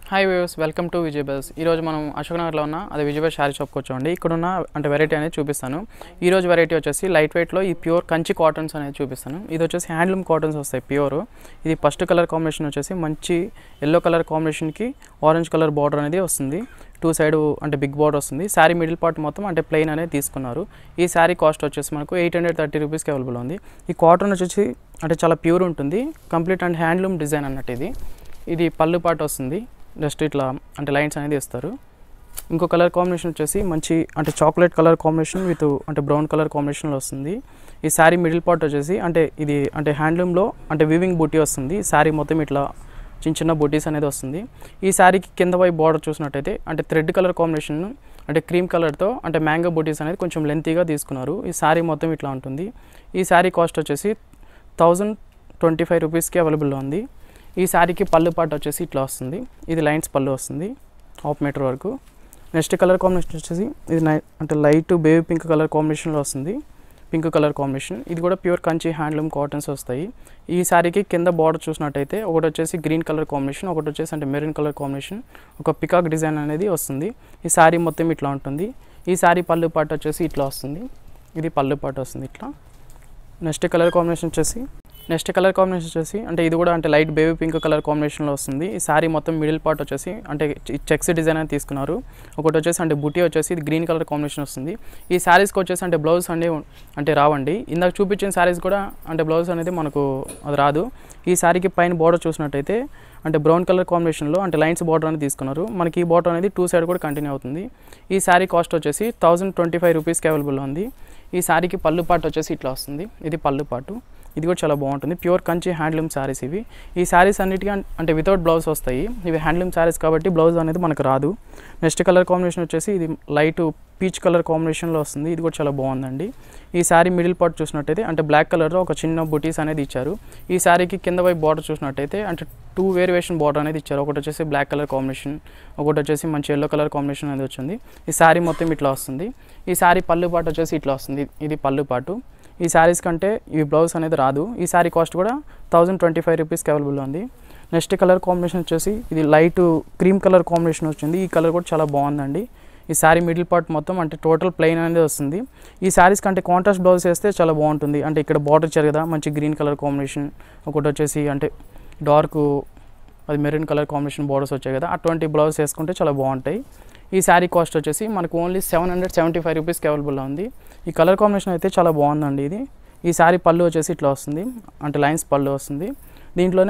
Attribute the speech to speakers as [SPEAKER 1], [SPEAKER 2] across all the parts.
[SPEAKER 1] hi views welcome to Vijay బస్ ఈరోజు మనం అశోక్ నగర్లో ఉన్న అది విజయ్ బస్ శారీ షాప్కి వచ్చామండి ఇక్కడ ఉన్న అంటే వెరైటీ అనేది చూపిస్తాను ఈ రోజు వెరైటీ వచ్చేసి లైట్ వెయిట్లో ఈ ప్యూర్ కంచి కాటన్స్ అనేది చూపిస్తాను ఇది వచ్చేసి హ్యాండ్లూమ్ కాటన్స్ వస్తాయి ప్యూర్ ఇది ఫస్ట్ కలర్ కాంబినేషన్ వచ్చేసి మంచి ఎల్లో కలర్ కాంబినేషన్కి ఆరెంజ్ కలర్ బార్డర్ అనేది వస్తుంది టూ సైడ్ అంటే బిగ్ బార్డర్ వస్తుంది శారీ మిడిల్ పార్ట్ మొత్తం అంటే ప్లెయిన్ అనేది తీసుకున్నారు ఈ శారీ కాస్ట్ వచ్చేసి మనకు ఎయిట్ హండ్రెడ్ థర్టీ రూపీస్కి అవైలబుల్ ఉంది ఈ కాటన్ వచ్చేసి అంటే చాలా ప్యూర్ ఉంటుంది కంప్లీట్ అండ్ హ్యాండ్లూమ్ డిజైన్ అన్నట్టు ఇది ఇది పళ్ళు పాటు వస్తుంది జస్ట్ ఇట్లా అంటే లైన్స్ అనేది ఇస్తారు ఇంకో కలర్ కాంబినేషన్ వచ్చేసి మంచి అంటే చాక్లెట్ కలర్ కాంబినేషన్ విత్ అంటే బ్రౌన్ కలర్ కాంబినేషన్లో వస్తుంది ఈ శారీ మిడిల్ పార్ట్ వచ్చేసి అంటే ఇది అంటే హ్యాండ్లూమ్లో అంటే వివింగ్ బూటీ వస్తుంది శారీ మొత్తం ఇట్లా చిన్న చిన్న బూటీస్ అనేది వస్తుంది ఈ శారీకి కింద వైపు బార్డర్ చూసినట్టయితే అంటే థ్రెడ్ కలర్ కాంబినేషన్ అంటే క్రీమ్ కలర్తో అంటే మ్యాంగో బూటీస్ అనేది కొంచెం లెంతీగా తీసుకున్నారు ఈ శారీ మొత్తం ఇట్లా ఉంటుంది ఈ శారీ కాస్ట్ వచ్చేసి థౌజండ్ ట్వంటీ ఫైవ్ రూపీస్కి అవైలబుల్లో ఉంది ఈ శారీకి పళ్ళు పాటు వచ్చేసి ఇట్లా వస్తుంది ఇది లైన్స్ పళ్ళు వస్తుంది హాఫ్ మీటర్ వరకు నెక్స్ట్ కలర్ కాంబినేషన్ వచ్చేసి ఇది నై అంటే లైట్ బేబీ పింక్ కలర్ కాంబినేషన్లో వస్తుంది పింక్ కలర్ కాంబినేషన్ ఇది కూడా ప్యూర్ కంచి హ్యాండ్లూమ్ కాటన్స్ వస్తాయి ఈ శారీకి కింద బార్డర్ చూసినట్టయితే ఒకటి వచ్చేసి గ్రీన్ కలర్ కాంబినేషన్ ఒకటి వచ్చేసి అంటే మెరూన్ కలర్ కాంబినేషన్ ఒక పికాక్ డిజైన్ అనేది వస్తుంది ఈ శారీ మొత్తం ఇట్లా ఉంటుంది ఈ శారీ పళ్ళు పాటు వచ్చేసి ఇట్లా వస్తుంది ఇది పళ్ళు పాటు వస్తుంది ఇట్లా నెక్స్ట్ కలర్ కాంబినేషన్ వచ్చేసి నెక్స్ట్ కలర్ కాంబినేషన్ వచ్చేసి అంటే ఇది కూడా అంటే లైట్ బేబీ పింక్ కలర్ కాంబినేషన్లో వస్తుంది ఈ శారీ మొత్తం మిడిల్ పార్ట్ వచ్చేసి అంటే చెక్స్ డిజైన్ అని తీసుకున్నారు ఒకటి వచ్చేసి అంటే బుటీ వచ్చేసి ఇది గ్రీన్ కలర్ కాంబినేషన్ వస్తుంది ఈ శారీస్కి వచ్చేసి అంటే బ్లౌజ్ అనేవి అంటే రావండి ఇందాక చూపించిన శారీస్ కూడా అంటే బ్లౌజ్ అనేది మనకు అది రాదు ఈ శారీకి పైన బార్డర్ చూసినట్టయితే అంటే బ్రౌన్ కలర్ కాంబినేషన్లో అంటే లైన్స్ బార్డర్ అనేది తీసుకున్నారు మనకి ఈ బార్డర్ అనేది టూ సైడ్ కూడా కంటిన్యూ అవుతుంది ఈ శారీ కాస్ట్ వచ్చేసి థౌజండ్ ట్వంటీ ఫైవ్ రూపీస్కి అవైలబుల్ ఉంది ఈ శారీకి పళ్ళు పాటు వచ్చేసి ఇట్లా వస్తుంది ఇది పళ్ళు పాటు ఇది కూడా చాలా బాగుంటుంది ప్యూర్ కంచి హ్యాండ్లూమ్ శారీస్ ఇవి ఈ శారీస్ అన్నిటికీ అన్- అంటే వితౌట్ బ్లౌజ్ వస్తాయి ఇవి హ్యాండ్లూమ్ శారీస్ కాబట్టి బ్లౌజ్ అనేది మనకు రాదు నెక్స్ట్ కలర్ కాంబినేషన్ వచ్చేసి ఇది లైట్ పీచ్ కలర్ కాంబినేషన్లో వస్తుంది ఇది కూడా చాలా బాగుందండి ఈ శారీ మిడిల్ పార్ట్ చూసినట్టయితే అంటే బ్లాక్ కలర్లో ఒక చిన్న బుటీస్ అనేది ఇచ్చారు ఈ శారీకి కింద వైపు బార్డర్ చూసినట్టయితే అంటే టూ వేరియేషన్ బార్డర్ అనేది ఇచ్చారు ఒకటి వచ్చేసి బ్లాక్ కలర్ కాంబినేషన్ ఒకటి వచ్చేసి మంచి ఎల్లో కలర్ కాంబినేషన్ అనేది వచ్చింది ఈ శారీ మొత్తం ఇట్లా వస్తుంది ఈ శారీ పళ్ళు పాటు వచ్చేసి ఇట్లా వస్తుంది ఇది పళ్ళు పాటు ఈ శారీస్ కంటే ఈ బ్లౌజ్ అనేది రాదు ఈ శారీ కాస్ట్ కూడా థౌజండ్ ట్వంటీ ఫైవ్ రూపీస్కి అవైలబుల్ ఉంది నెక్స్ట్ కలర్ కాంబినేషన్ వచ్చేసి ఇది లైట్ క్రీమ్ కలర్ కాంబినేషన్ వచ్చింది ఈ కలర్ కూడా చాలా బాగుందండి ఈ శారీ మిడిల్ పార్ట్ మొత్తం అంటే టోటల్ ప్లెయిన్ అనేది వస్తుంది ఈ శారీస్ కంటే కాంట్రాస్ట్ బ్లౌజ్ వేస్తే చాలా బాగుంటుంది అంటే ఇక్కడ బార్డర్ ఇచ్చారు కదా మంచి గ్రీన్ కలర్ కాంబినేషన్ ఒకటి వచ్చేసి అంటే డార్క్ అది మెరూన్ కలర్ కాంబినేషన్ బార్డర్స్ వచ్చాయి కదా అటువంటి బ్లౌజ్ వేసుకుంటే చాలా బాగుంటాయి ఈ శారీ కాస్ట్ వచ్చేసి మనకు only seven hundred seventy five రూపీస్కి అవైలబుల్లో ఉంది ఈ కలర్ కాంబినేషన్ అయితే చాలా బాగుందండి ఇది ఈ శారీ పళ్ళు వచ్చేసి ఇట్లా వస్తుంది అంటే లైన్స్ పళ్ళు వస్తుంది దీంట్లోనే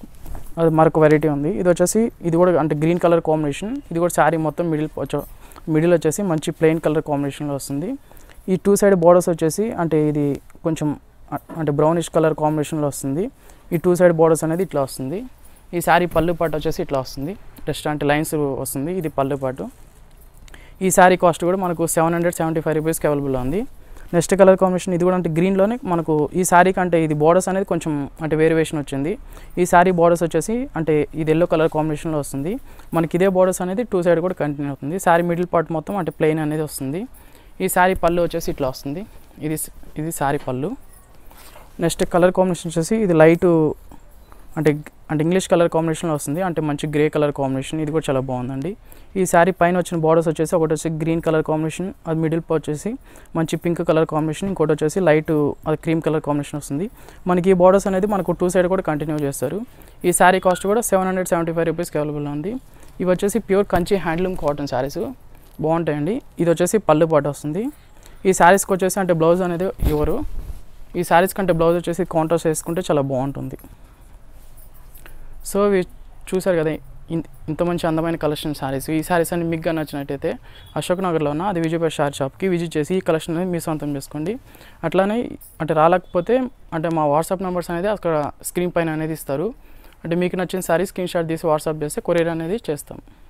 [SPEAKER 1] అది మరొక వెరైటీ ఉంది ఇది వచ్చేసి ఇది కూడా అంటే గ్రీన్ కలర్ కాంబినేషన్ ఇది కూడా శారీ మొత్తం మిడిల్ మిడిల్ వచ్చేసి మంచి ప్లెయిన్ కలర్ కాంబినేషన్లో వస్తుంది ఈ టూ సైడ్ బార్డర్స్ వచ్చేసి అంటే ఇది కొంచెం అ- అంటే బ్రౌనిష్ కలర్ కాంబినేషన్లో వస్తుంది ఈ టూ సైడ్ బార్డర్స్ అనేది ఇట్లా వస్తుంది ఈ శారీ పళ్ళు పాటు వచ్చేసి ఇట్లా వస్తుంది జస్ట్ అంటే లైన్స్ వస్తుంది ఇది పళ్ళు పాటు ఈ శారీ కాస్ట్ కూడా మనకు సెవెన్ హండ్రెడ్ సెవెంటీ ఫైవ్ రూపీస్కి అవైలబుల్ ఉంది నెక్స్ట్ కలర్ కాంబినేషన్ ఇది కూడా అంటే గ్రీన్లోనే మనకు ఈ శారీ కంటే ఇది బార్డర్స్ అనేది కొంచెం అంటే వేరియేషన్ వచ్చింది ఈ శారీ బార్డర్స్ వచ్చేసి అంటే ఇది ఎల్లో కలర్ కాంబినేషన్లో వస్తుంది మనకి ఇదే బార్డర్స్ అనేది టూ సైడ్ కూడా కంటిన్యూ అవుతుంది శారీ మిడిల్ పార్ట్ మొత్తం అంటే ప్లెయిన్ అనేది వస్తుంది ఈ శారీ పళ్ళు వచ్చేసి ఇట్లా వస్తుంది ఇది ఇది శారీ పళ్ళు నెక్స్ట్ కలర్ కాంబినేషన్ వచ్చేసి ఇది లైట్ అంటే అంటే ఇంగ్లీష్ కలర్ కాంబినేషన్లో వస్తుంది అంటే మంచి గ్రే కలర్ కాంబినేషన్ ఇది కూడా చాలా బాగుందండి ఈ శారీ పైన వచ్చిన బార్డర్స్ వచ్చేసి ఒకటి వచ్చి గ్రీన్ కలర్ కాంబినేషన్ అది మిడిల్ వచ్చేసి మంచి పింక్ కలర్ కాంబినేషన్ ఇంకోటి వచ్చేసి లైట్ అది క్రీమ్ కలర్ కాంబినేషన్ వస్తుంది మనకి ఈ బార్డర్స్ అనేది మనకు టూ సైడ్ కూడా కంటిన్యూ చేస్తారు ఈ శారీ కాస్ట్ కూడా సెవెన్ హండ్రెడ్ సెవెంటీ ఫైవ్ రూపీస్కి అవైలబుల్ ఉంది ఇవి వచ్చేసి pure Kanchi handloom cotton saris బాగుంటాయండి ఇది వచ్చేసి పళ్ళు పాటు వస్తుంది ఈ శారీస్కి వచ్చేసి అంటే బ్లౌజ్ అనేది ఇవ్వరు ఈ శారీస్ కంటే బ్లౌజ్ వచ్చేసి కాంట్రాస్ట్ వేసుకుంటే చాలా బాగుంటుంది సో ఇవి చూసారు కదా ఇన్- ఇంత మంచి అందమైన కలెక్షన్ శారీస్ ఈ శారీస్ అన్ని మీకు నచ్చినట్టయితే అశోక్ నగర్లో ఉన్న అది విజయపేట షార్ షాప్కి విజిట్ చేసి ఈ కలెక్షన్ అనేది మీ సొంతం చేసుకోండి అట్లానే అంటే రాలేకపోతే అంటే మా వాట్సాప్ నెంబర్స్ అనేది అక్కడ స్క్రీన్ పైన అనేది ఇస్తారు అంటే మీకు నచ్చిన శారీ స్క్రీన్ షాట్ తీసి వాట్సాప్ చేస్తే కొరియర్ అనేది చేస్తాం